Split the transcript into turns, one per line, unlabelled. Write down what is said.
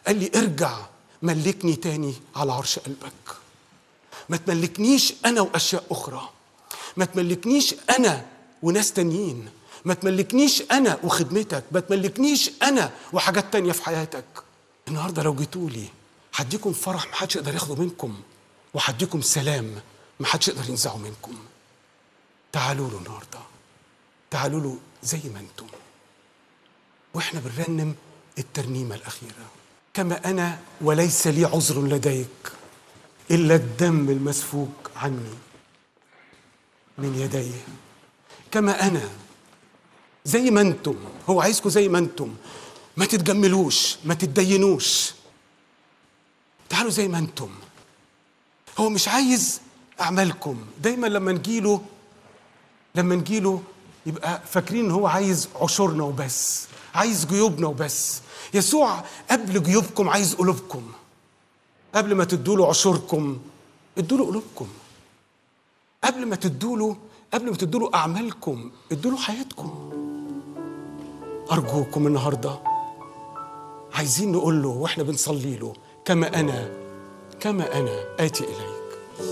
قال لي ارجع ملكني تاني على عرش قلبك ما تملكنيش انا واشياء اخرى ما تملكنيش انا وناس تانيين ما تملكنيش انا وخدمتك ما تملكنيش انا وحاجات تانية في حياتك النهارده لو جيتوا لي هديكم فرح ما حدش يقدر ياخده منكم وهديكم سلام ما حدش يقدر ينزعه منكم تعالوا له النهارده تعالوا له زي ما انتم واحنا بنرنم الترنيمه الاخيره كما انا وليس لي عذر لديك الا الدم المسفوك عني من يديه كما انا زي ما انتم هو عايزكم زي ما انتم ما تتجملوش ما تتدينوش تعالوا زي ما انتم هو مش عايز اعمالكم دايما لما نجيله لما نجيله يبقى فاكرين ان هو عايز عشورنا وبس عايز جيوبنا وبس يسوع قبل جيوبكم عايز قلوبكم قبل ما تدوا له عشوركم ادوا له قلوبكم قبل ما تدوا له قبل ما تدوا له اعمالكم ادوا له حياتكم ارجوكم النهارده عايزين نقول له واحنا بنصلي له كما انا كما انا اتي اليك